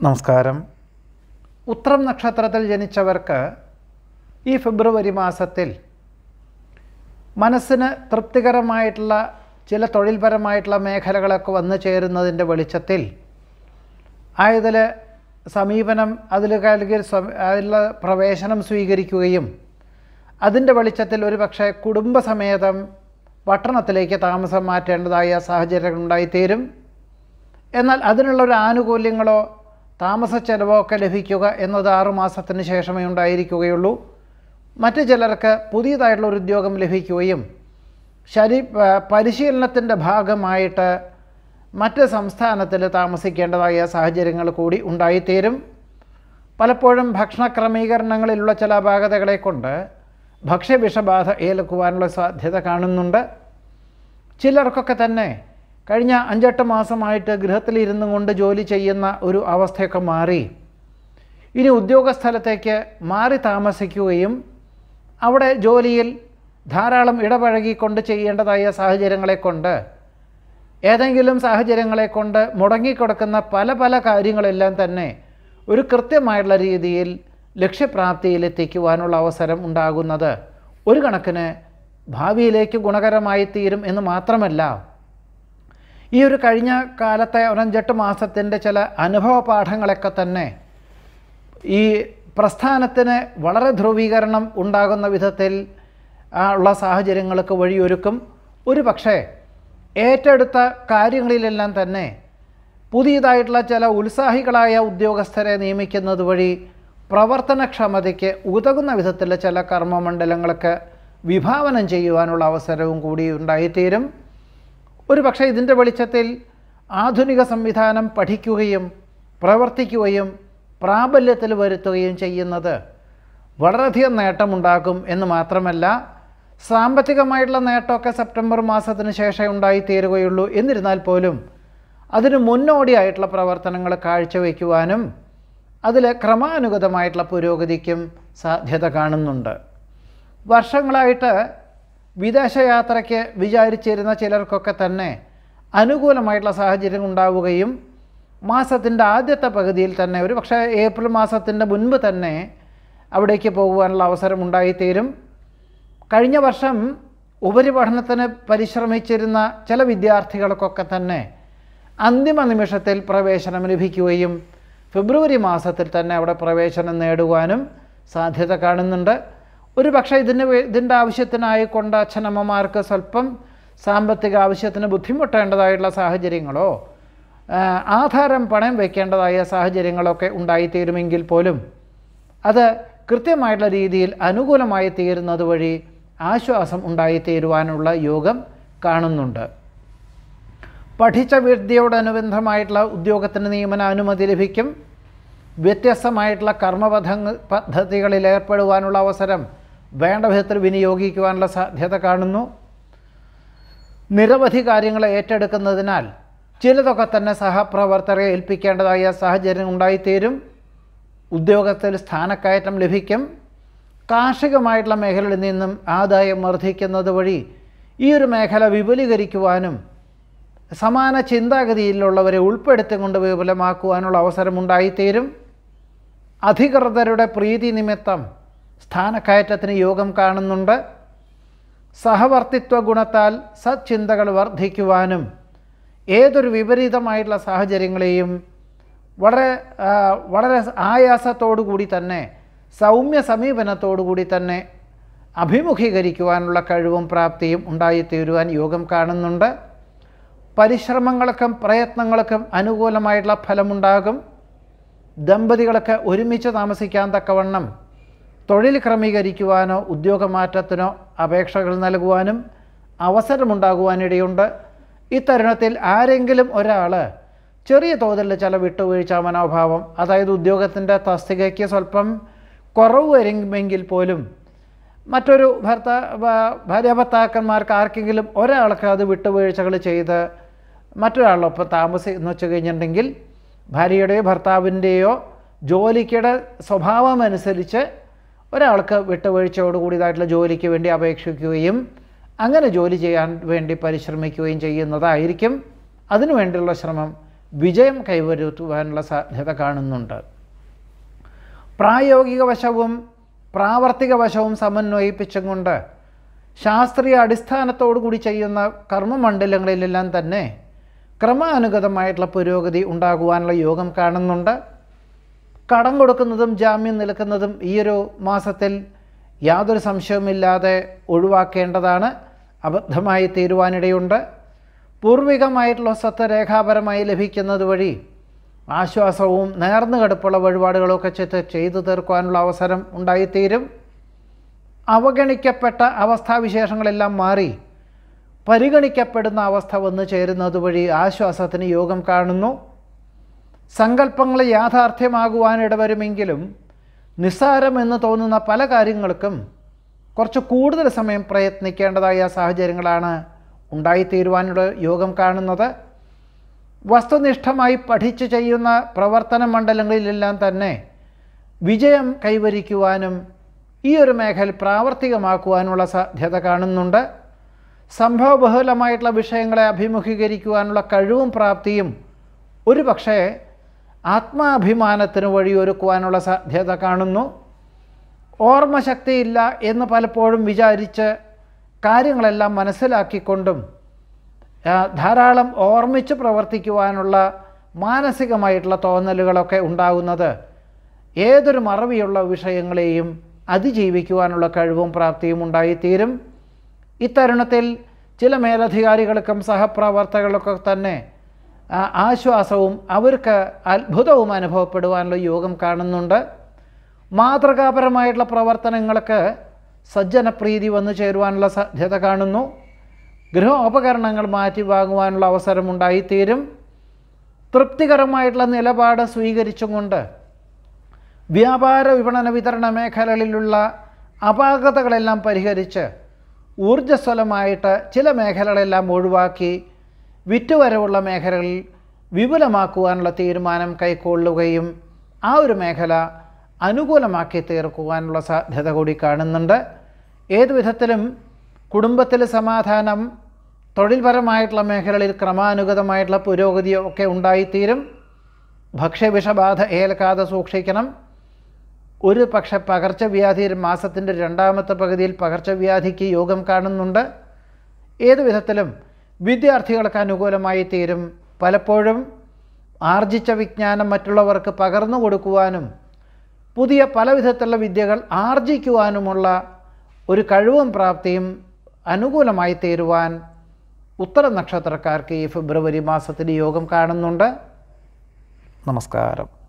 നമസ്കാരം ഉത്രം നക്ഷത്രത്തിൽ ജനിച്ചവർക്ക് ഈ ഫെബ്രുവരി മാസത്തിൽ മനസ്സിന് തൃപ്തികരമായിട്ടുള്ള ചില തൊഴിൽപരമായിട്ടുള്ള മേഖലകളൊക്കെ വന്നു ചേരുന്നതിൻ്റെ വെളിച്ചത്തിൽ ആയതിൽ സമീപനം അതിൽ അല്ലെങ്കിൽ സ്വ- അതിലുള്ള പ്രവേശനം സ്വീകരിക്കുകയും അതിൻ്റെ വെളിച്ചത്തിൽ ഒരു പക്ഷേ കുടുംബസമേതം പട്ടണത്തിലേക്ക് താമസം മാറ്റേണ്ടതായ സാഹചര്യം ഉണ്ടായിത്തീരും എന്നാൽ അതിനുള്ള ഒരു ആനുകൂല്യങ്ങളോ താമസ ചെലവോ ഒക്കെ ലഭിക്കുക എന്നത് ആറു മാസത്തിന് ശേഷമേ ഉണ്ടായിരിക്കുകയുള്ളൂ മറ്റു ചിലർക്ക് പുതിയതായിട്ടുള്ള ഒരു ഉദ്യോഗം ലഭിക്കുകയും ശരി പ- പരിശീലനത്തിൻ്റെ ഭാഗമായിട്ട് മറ്റ് സംസ്ഥാനത്തിൽ താമസിക്കേണ്ടതായ സാഹചര്യങ്ങൾ കൂടി ഉണ്ടായിത്തീരും പലപ്പോഴും ഭക്ഷണ ക്രമീകരണങ്ങളിലുള്ള ചില അപാകതകളെ കൊണ്ട് ഭക്ഷ്യവിഷബാധ ഏൽക്കുവാനുള്ള സാധ്യത കാണുന്നുണ്ട് ചിലർക്കൊക്കെ തന്നെ കഴിഞ്ഞ അഞ്ചെട്ട് മാസമായിട്ട് ഗൃഹത്തിലിരുന്നു കൊണ്ട് ജോലി ചെയ്യുന്ന ഒരു അവസ്ഥയൊക്കെ മാറി ഇനി ഉദ്യോഗസ്ഥലത്തേക്ക് മാറി താമസിക്കുകയും അവിടെ ജോലിയിൽ ധാരാളം ഇടപഴകിക്കൊണ്ട് ചെയ്യേണ്ടതായ സാഹചര്യങ്ങളെ കൊണ്ട് ഏതെങ്കിലും സാഹചര്യങ്ങളെ കൊണ്ട് മുടങ്ങിക്കിടക്കുന്ന പല പല കാര്യങ്ങളെല്ലാം തന്നെ ഒരു കൃത്യമായിട്ടുള്ള രീതിയിൽ ലക്ഷ്യപ്രാപ്തിയിലെത്തിക്കുവാനുള്ള അവസരം ഉണ്ടാകുന്നത് ഒരു കണക്കിന് ഭാവിയിലേക്ക് ഗുണകരമായി തീരും എന്ന് മാത്രമല്ല ഈ ഒരു കഴിഞ്ഞ കാലത്തെ ഒരു അഞ്ചെട്ട് മാസത്തിൻ്റെ ചില അനുഭവ പാഠങ്ങളൊക്കെ തന്നെ ഈ പ്രസ്ഥാനത്തിന് വളരെ ധ്രുവീകരണം ഉണ്ടാകുന്ന വിധത്തിൽ ആ, ഉള്ള സാഹചര്യങ്ങൾക്ക് വഴിയൊരുക്കും ഒരു പക്ഷേ ഏറ്റെടുത്ത കാര്യങ്ങളിലെല്ലാം തന്നെ പുതിയതായിട്ടുള്ള ചില ഉത്സാഹികളായ ഉദ്യോഗസ്ഥരെ നിയമിക്കുന്നത് വഴി പ്രവർത്തനക്ഷമതയ്ക്ക് ഉതകുന്ന വിധത്തിലുള്ള ചില കർമ്മമണ്ഡലങ്ങളൊക്കെ വിഭാവനം ചെയ്യുവാനുള്ള അവസരവും കൂടി ഉണ്ടായിത്തീരും ഒരു പക്ഷേ ഇതിൻ്റെ വെളിച്ചത്തിൽ ആധുനിക സംവിധാനം പഠിക്കുകയും പ്രവർത്തിക്കുകയും പ്രാബല്യത്തിൽ വരുത്തുകയും ചെയ്യുന്നത് വളരെയധികം നേട്ടമുണ്ടാക്കും എന്ന് മാത്രമല്ല സാമ്പത്തികമായിട്ടുള്ള നേട്ടമൊക്കെ സെപ്റ്റംബർ മാസത്തിന് ശേഷമേ ഉണ്ടായിത്തീരുകയുള്ളൂ എന്നിരുന്നാൽ പോലും അതിന് മുന്നോടിയായിട്ടുള്ള പ്രവർത്തനങ്ങൾ കാഴ്ചവെക്കുവാനും അതിൽ ക്രമാനുഗതമായിട്ടുള്ള പുരോഗതിക്കും സാധ്യത കാണുന്നുണ്ട് വർഷങ്ങളായിട്ട് വിദേശയാത്രയ്ക്ക് വിചാരിച്ചിരുന്ന ചിലർക്കൊക്കെ തന്നെ അനുകൂലമായിട്ടുള്ള സാഹചര്യം ഉണ്ടാവുകയും മാസത്തിൻ്റെ ആദ്യത്തെ പകുതിയിൽ തന്നെ ഒരു പക്ഷേ ഏപ്രിൽ മാസത്തിൻ്റെ മുൻപ് തന്നെ അവിടേക്ക് പോകുവാനുള്ള അവസരം ഉണ്ടായിത്തീരും കഴിഞ്ഞ വർഷം ഉപരിപഠനത്തിന് പരിശ്രമിച്ചിരുന്ന ചില വിദ്യാർത്ഥികൾക്കൊക്കെ തന്നെ അന്തിമ നിമിഷത്തിൽ പ്രവേശനം ലഭിക്കുകയും ഫെബ്രുവരി മാസത്തിൽ തന്നെ അവിടെ പ്രവേശനം നേടുവാനും സാധ്യത കാണുന്നുണ്ട് ഒരു പക്ഷേ ഇതിന് വേ- ഇതിൻ്റെ ആവശ്യത്തിനായിക്കൊണ്ട് അച്ഛനമ്മമാർക്ക് സ്വല്പം സാമ്പത്തിക ആവശ്യത്തിന് ബുദ്ധിമുട്ടേണ്ടതായിട്ടുള്ള സാഹചര്യങ്ങളോ ആ, ആധാരം പണയം വയ്ക്കേണ്ടതായ സാഹചര്യങ്ങളൊക്കെ ഉണ്ടായിത്തീരുമെങ്കിൽ പോലും അത് കൃത്യമായിട്ടുള്ള രീതിയിൽ അനുകൂലമായി തീരുന്നത് വഴി ആശ്വാസം ഉണ്ടായിത്തീരുവാനുള്ള യോഗം കാണുന്നുണ്ട് പഠിച്ച വിദ്യയോടനുബന്ധമായിട്ടുള്ള ഉദ്യോഗത്തിന് നിയമന അനുമതി ലഭിക്കും വ്യത്യസ്തമായിട്ടുള്ള കർമ്മപഥ പദ്ധതികളിൽ ഏർപ്പെടുവാനുള്ള അവസരം വേണ്ട വിധത്തിൽ വിനിയോഗിക്കുവാനുള്ള സാധ്യത കാണുന്നു നിരവധി കാര്യങ്ങൾ ഏറ്റെടുക്കുന്നതിനാൽ ചിലതൊക്കെ തന്നെ സഹപ്രവർത്തകരെ ഏൽപ്പിക്കേണ്ടതായ സാഹചര്യം ഉണ്ടായിത്തീരും ഉദ്യോഗത്തിൽ സ്ഥാനക്കയറ്റം ലഭിക്കും കാർഷികമായിട്ടുള്ള മേഖലയിൽ നിന്നും ആദായം വർദ്ധിക്കുന്നത് വഴി ഈ ഒരു മേഖല വിപുലീകരിക്കുവാനും സമാന ചിന്താഗതിയിലുള്ളവരെ ഉൾപ്പെടുത്തിക്കൊണ്ട് വിപുലമാക്കുവാനുള്ള അവസരമുണ്ടായിത്തീരും അധികൃതരുടെ പ്രീതി നിമിത്തം സ്ഥാനക്കയറ്റത്തിന് യോഗം കാണുന്നുണ്ട് സഹവർത്തിത്വ ഗുണത്താൽ സച്ചിന്തകൾ വർദ്ധിക്കുവാനും ഏതൊരു വിപരീതമായിട്ടുള്ള സാഹചര്യങ്ങളെയും വളരെ ആ, വളരെ ആയാസത്തോടു കൂടി തന്നെ സൗമ്യ സമീപനത്തോടു കൂടി തന്നെ അഭിമുഖീകരിക്കുവാനുള്ള കഴിവും പ്രാപ്തിയും ഉണ്ടായിത്തീരുവാൻ യോഗം കാണുന്നുണ്ട് പരിശ്രമങ്ങൾക്കും പ്രയത്നങ്ങൾക്കും അനുകൂലമായിട്ടുള്ള ഫലമുണ്ടാകും ദമ്പതികൾക്ക് ഒരുമിച്ച് താമസിക്കാൻ തക്കവണ്ണം തൊഴിൽ ക്രമീകരിക്കുവാനോ ഉദ്യോഗമാറ്റത്തിനോ അപേക്ഷകൾ നൽകുവാനും അവസരമുണ്ടാകുവാനിടയുണ്ട് ഇത്തരുണത്തിൽ ആരെങ്കിലും ഒരാൾ ചെറിയ തോതിൽ ചില വിട്ടുവീഴ്ച മനോഭാവം അതായത് ഉദ്യോഗത്തിൻ്റെ തസ്തികയ്ക്ക് സ്വല്പം കുറവ് വരുമെങ്കിൽ പോലും മറ്റൊരു ഭർത്ത ഭ- ഭാര്യ ഭർത്താക്കന്മാർക്ക് ആർക്കെങ്കിലും ഒരാൾക്ക് അത് വിട്ടുവീഴ്ചകൾ ചെയ്ത് മറ്റൊരാളൊപ്പം താമസി എന്ന് വെച്ച് കഴിഞ്ഞിട്ടുണ്ടെങ്കിൽ ഭാര്യയുടെയോ ഭർത്താവിൻ്റെയോ ജോലിയുടെ സ്വഭാവം അനുസരിച്ച് ഒരാൾക്ക് വിട്ടുവീഴ്ചയോടുകൂടിയതായിട്ടുള്ള ജോലിക്ക് വേണ്ടി അപേക്ഷിക്കുകയും അങ്ങനെ ജോലി ചെയ്യാൻ വേണ്ടി പരിശ്രമിക്കുകയും ചെയ്യുന്നതായിരിക്കും അതിനുവേണ്ടിയുള്ള ശ്രമം വിജയം കൈവരുത്തുവാനുള്ള സാധ്യത കാണുന്നുണ്ട് പ്രായോഗിക വശവും പ്രാവർത്തിക വശവും സമന്വയിപ്പിച്ചും കൊണ്ട് ശാസ്ത്രീയ അടിസ്ഥാനത്തോടു കൂടി ചെയ്യുന്ന കർമ്മമണ്ഡലങ്ങളിലെല്ലാം തന്നെ ക്രമാനുഗതമായിട്ടുള്ള പുരോഗതി ഉണ്ടാകുവാനുള്ള യോഗം കാണുന്നുണ്ട് കടം കൊടുക്കുന്നതും ജാമ്യം നിൽക്കുന്നതും ഈ ഒരു മാസത്തിൽ യാതൊരു സംശയവുമില്ലാതെ ഒഴിവാക്കേണ്ടതാണ് അബദ്ധമായി തീരുവാനിടയുണ്ട് പൂർവികമായിട്ടുള്ള സ്വത്ത് രേഖാപരമായി ലഭിക്കുന്നത് വഴി ആശ്വാസവും നേർന്നു കടുപ്പുള്ള വഴിപാടുകളൊക്കെ ചെയ്ത് ചെയ്തു തീർക്കുവാനുള്ള അവസരം ഉണ്ടായിത്തീരും അവഗണിക്കപ്പെട്ട അവസ്ഥാവിശേഷങ്ങളെല്ലാം മാറി പരിഗണിക്കപ്പെടുന്ന അവസ്ഥ വന്നു ചേരുന്നത് വഴി ആശ്വാസത്തിന് യോഗം കാണുന്നു സങ്കല്പങ്ങൾ യാഥാർത്ഥ്യമാകുവാനിടവരുമെങ്കിലും നിസ്സാരമെന്ന് തോന്നുന്ന പല കാര്യങ്ങൾക്കും കുറച്ച് കൂടുതൽ സമയം പ്രയത്നിക്കേണ്ടതായ സാഹചര്യങ്ങളാണ് ഉണ്ടായിത്തീരുവാനുള്ള യോഗം കാണുന്നത് വസ്തുനിഷ്ഠമായി പഠിച്ചു ചെയ്യുന്ന പ്രവർത്തന മണ്ഡലങ്ങളിലെല്ലാം തന്നെ വിജയം കൈവരിക്കുവാനും ഈ ഒരു മേഖല പ്രാവർത്തികമാക്കുവാനുള്ള സാധ്യത കാണുന്നുണ്ട് സംഭവബഹുലമായിട്ടുള്ള വിഷയങ്ങളെ അഭിമുഖീകരിക്കുവാനുള്ള കഴിവും പ്രാപ്തിയും ഒരു പക്ഷേ ആത്മാഭിമാനത്തിന് വഴിയൊരുക്കുവാനുള്ള സാധ്യത കാണുന്നു ഓർമ്മശക്തിയില്ല എന്ന് പലപ്പോഴും വിചാരിച്ച് കാര്യങ്ങളെല്ലാം മനസ്സിലാക്കിക്കൊണ്ടും ആ, ധാരാളം ഓർമ്മിച്ച് പ്രവർത്തിക്കുവാനുള്ള മാനസികമായിട്ടുള്ള തോന്നലുകളൊക്കെ ഉണ്ടാകുന്നത് ഏതൊരു മറവിയുള്ള വിഷയങ്ങളെയും അതിജീവിക്കുവാനുള്ള കഴിവും പ്രാപ്തിയും ഉണ്ടായിത്തീരും ഇത്തരുണത്തിൽ ചില മേലധികാരികൾക്കും സഹപ്രവർത്തകർക്കൊക്കെ തന്നെ ആ, ആശ്വാസവും അവർക്ക് അത്ഭുതവും അനുഭവപ്പെടുവാനുള്ള യോഗം കാണുന്നുണ്ട് മാതൃകാപരമായിട്ടുള്ള പ്രവർത്തനങ്ങൾക്ക് സജ്ജനപ്രീതി വന്നു ചേരുവാനുള്ള സാധ്യത കാണുന്നു ഗൃഹോപകരണങ്ങൾ മാറ്റി വാങ്ങുവാനുള്ള അവസരം ഉണ്ടായിത്തീരും തൃപ്തികരമായിട്ടുള്ള നിലപാട് സ്വീകരിച്ചും കൊണ്ട് വ്യാപാര വിപണന വിതരണ മേഖലകളിലുള്ള അപാകതകളെല്ലാം പരിഹരിച്ച് ഊർജ്ജസ്വലമായിട്ട് ചില മേഖലകളെല്ലാം ഒഴിവാക്കി വിറ്റുവരവുള്ള മേഖലകളിൽ വിപുലമാക്കുവാനുള്ള തീരുമാനം കൈക്കൊള്ളുകയും ആ ഒരു മേഖല അനുകൂലമാക്കി തീർക്കുവാനുള്ള സാധ്യത കൂടി കാണുന്നുണ്ട് ഏതു വിധത്തിലും കുടുംബത്തിൽ സമാധാനം തൊഴിൽപരമായിട്ടുള്ള മേഖലകളിൽ ക്രമാനുഗതമായിട്ടുള്ള പുരോഗതിയോ ഒക്കെ ഉണ്ടായിത്തീരും ഭക്ഷ്യവിഷബാധ ഏൽക്കാതെ സൂക്ഷിക്കണം ഒരു പക്ഷെ പകർച്ചവ്യാധി മാസത്തിൻ്റെ രണ്ടാമത്തെ പകുതിയിൽ പകർച്ചവ്യാധിക്ക് യോഗം കാണുന്നുണ്ട് ഏതു വിധത്തിലും വിദ്യാർത്ഥികൾക്ക് അനുകൂലമായി തീരും പലപ്പോഴും ആർജിച്ച വിജ്ഞാനം മറ്റുള്ളവർക്ക് പകർന്നു കൊടുക്കുവാനും പുതിയ പല വിധത്തിലുള്ള വിദ്യകൾ ആർജിക്കുവാനുമുള്ള ഒരു കഴിവും പ്രാപ്തിയും അനുകൂലമായി തീരുവാൻ ഉത്തര നക്ഷത്രക്കാർക്ക് ഈ ഫെബ്രുവരി മാസത്തിൽ യോഗം കാണുന്നുണ്ട് നമസ്കാരം